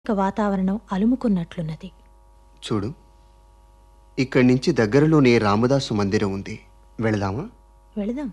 ఇక వాతావరణం అలుముకున్నట్లున్నది చూడు ఇక్కడి నుంచి దగ్గరలోనే రామదాసు మందిరం ఉంది వెళదామా వెళదాం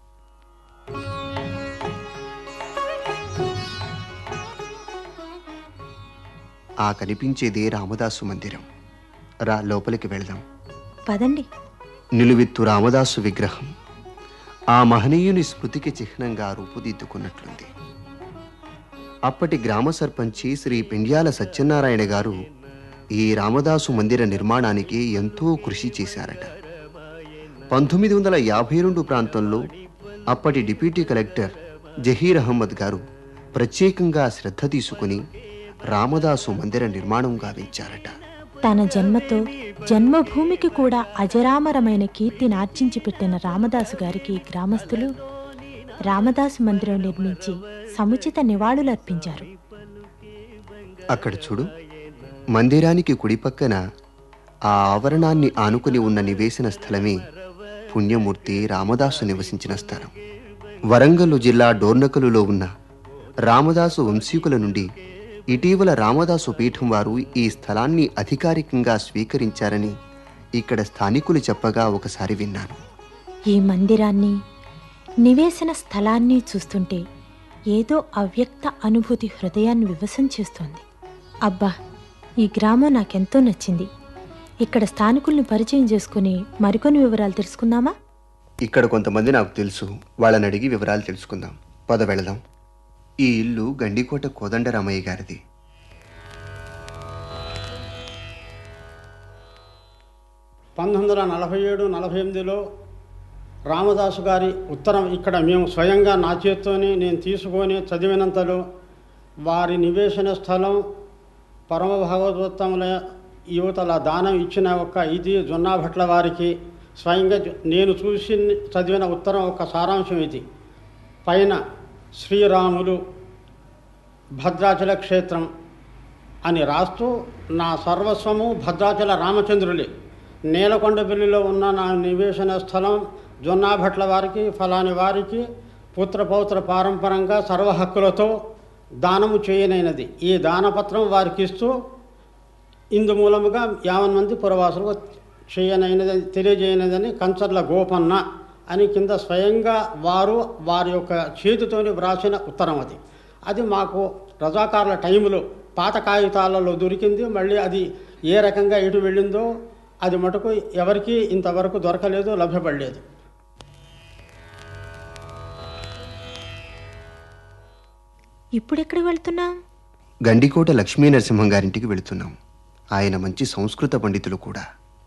ఆ కనిపించేదే రామదాసు మందిరం రా లోపలికి వెళదాం పదండి నిలువెత్తు రామదాసు విగ్రహం ఆ మహనీయుని స్మృతికి చిహ్నంగా రూపుదిద్దుకున్నట్లుంది అప్పటి గ్రామ సర్పంచి శ్రీ పెండ్యాల సత్యనారాయణ గారు ఈ రామదాసు మందిర నిర్మాణానికి ఎంతో కృషి చేశారట పంతొమ్మిది వందల యాభై రెండు ప్రాంతంలో అప్పటి డిప్యూటీ కలెక్టర్ జహీర్ అహ్మద్ గారు ప్రత్యేకంగా శ్రద్ధ తీసుకుని రామదాసు మందిర నిర్మాణం గావించారట తన జన్మతో జన్మభూమికి కూడా అజరామరమైన కీర్తిని ఆర్జించి పెట్టిన రామదాసు గారికి గ్రామస్తులు రామదాసు మందిరం నిర్మించి సముచిత నివాళులర్పించారు అక్కడ చూడు మందిరానికి కుడి పక్కన ఆ ఆవరణాన్ని ఆనుకుని ఉన్న నివేశన స్థలమే పుణ్యమూర్తి రామదాసు నివసించిన స్థలం వరంగల్లు జిల్లా డోర్నకలులో ఉన్న రామదాసు వంశీకుల నుండి ఇటీవల రామదాసు పీఠం వారు ఈ స్థలాన్ని అధికారికంగా స్వీకరించారని ఇక్కడ స్థానికులు చెప్పగా ఒకసారి విన్నాను ఈ మందిరాన్ని నివేశన స్థలాన్ని చూస్తుంటే ఏదో అవ్యక్త అనుభూతి హృదయాన్ని వివసం చేస్తోంది అబ్బా ఈ గ్రామం నాకెంతో నచ్చింది ఇక్కడ స్థానికుల్ని పరిచయం చేసుకుని మరికొన్ని వివరాలు తెలుసుకుందామా ఇక్కడ కొంతమంది నాకు తెలుసు వాళ్ళని అడిగి వివరాలు తెలుసుకుందాం పద వెళదాం ఈ ఇల్లు గండికోట కోదండరామయ్య గారిది పంతొమ్మిది వందల నలభై ఏడు నలభై ఎనిమిదిలో రామదాసు గారి ఉత్తరం ఇక్కడ మేము స్వయంగా నా చేత్తోనే నేను తీసుకొని చదివినంతలో వారి నివేశన స్థలం పరమ భాగవతోత్తముల యువతల దానం ఇచ్చిన ఒక ఇది జొన్నాభట్ల వారికి స్వయంగా జు- నేను చూసి చదివిన ఉత్తరం ఒక సారాంశం ఇది పైన శ్రీరాములు భద్రాచల క్షేత్రం అని రాస్తూ నా సర్వస్వము భద్రాచల రామచంద్రులే నేలకొండపల్లిలో ఉన్న నా నివేశన స్థలం జొన్నాభట్ల వారికి ఫలాని వారికి పుత్రపౌత్ర పారంపరంగా సర్వ హక్కులతో దానము చేయనైనది ఈ దానపత్రం వారికి ఇస్తూ ఇందు మూలముగా యావన్ మంది పురవాసులకు చేయనైనది తెలియజేయనదని కంచర్ల గోపన్న అని కింద స్వయంగా వారు వారి యొక్క చేతితోని వ్రాసిన ఉత్తరం అది అది మాకు రజాకారుల టైంలో పాత కాగితాలలో దొరికింది మళ్ళీ అది ఏ రకంగా ఎటు వెళ్ళిందో అది మటుకు ఎవరికీ ఇంతవరకు దొరకలేదు లభ్యపడలేదు ఇప్పుడెక్కడికి వెళ్తున్నాం గండికోట లక్ష్మీ నరసింహం గారింటికి వెళుతున్నాం ఆయన మంచి సంస్కృత పండితులు కూడా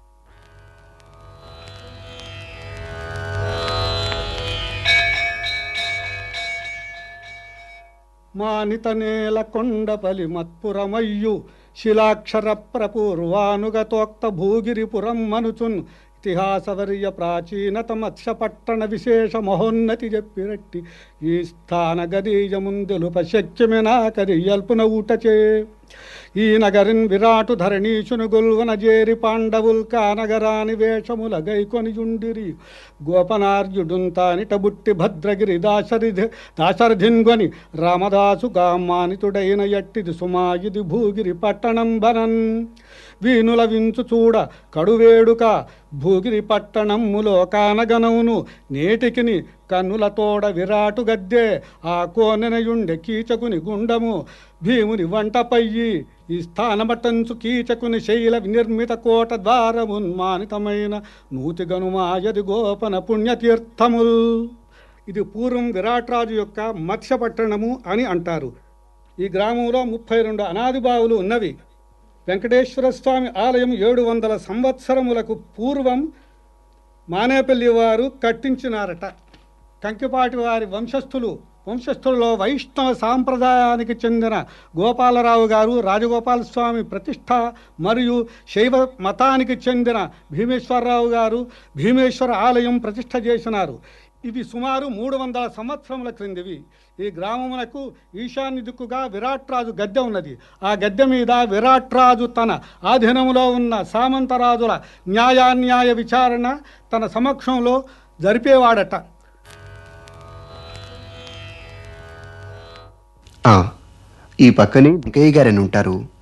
మానిత నేల కొండపలి మత్పురమయ్యు శిలాక్షర ప్రపూర్వానుగతోక్త భూగిరిపురం మనుచున్ ఇతిహాసవర్య ప్రాచీనత మత్స్యపట్టణ విశేష మహోన్నతి చెప్పిరట్టి ఈ స్థాన గదీయముందెలుప శక్యమే నాకరి ఎల్పున ఊటచే ఈ నగరిన్ విరాటు ధరణీశును గొల్వన జేరి పాండవుల్ కానగరాని వేషముల గైకొనియుండిరి గోపనార్జుడున్ తానిట బుట్టి భద్రగిరి దాశరిధి దాశరథిన్గొని రామదాసు గామానితుడైన ఎట్టిది సుమాయిది భూగిరి పట్టణం బనన్ వీనుల వించు చూడ కడువేడుక భూగిరి పట్టణమ్ములో కానగనవును నేటికిని కన్నుల తోడ విరాటు గద్దె ఆ కోనెనయుండె కీచకుని గుండము భీముని వంటపయ్యి ఈ స్థానమటంచు కీచకుని శైల నిర్మిత కోట ద్వారమున్మానితమైన నూతి గనుమాయది గోపన పుణ్యతీర్థముల్ ఇది పూర్వం విరాట్రాజు యొక్క మత్స్యపట్టణము అని అంటారు ఈ గ్రామంలో ముప్పై రెండు అనాది బావులు ఉన్నవి వెంకటేశ్వర స్వామి ఆలయం ఏడు వందల సంవత్సరములకు పూర్వం మానేపల్లి వారు కట్టించినారట కంకిపాటి వారి వంశస్థులు వంశస్థులలో వైష్ణవ సాంప్రదాయానికి చెందిన గోపాలరావు గారు రాజగోపాల స్వామి ప్రతిష్ట మరియు శైవ మతానికి చెందిన భీమేశ్వరరావు గారు భీమేశ్వర ఆలయం ప్రతిష్ట చేసినారు ఇవి సుమారు మూడు వందల సంవత్సరముల క్రిందివి ఈ గ్రామమునకు ఈశాన్య దిక్కుగా విరాట్రాజు గద్దె ఉన్నది ఆ గద్దె మీద విరాట్రాజు తన ఆధీనములో ఉన్న సామంతరాజుల న్యాయాన్యాయ విచారణ తన సమక్షంలో జరిపేవాడట ఆ, ఈ పక్కనే వెంకయ్య గారని ఉంటారు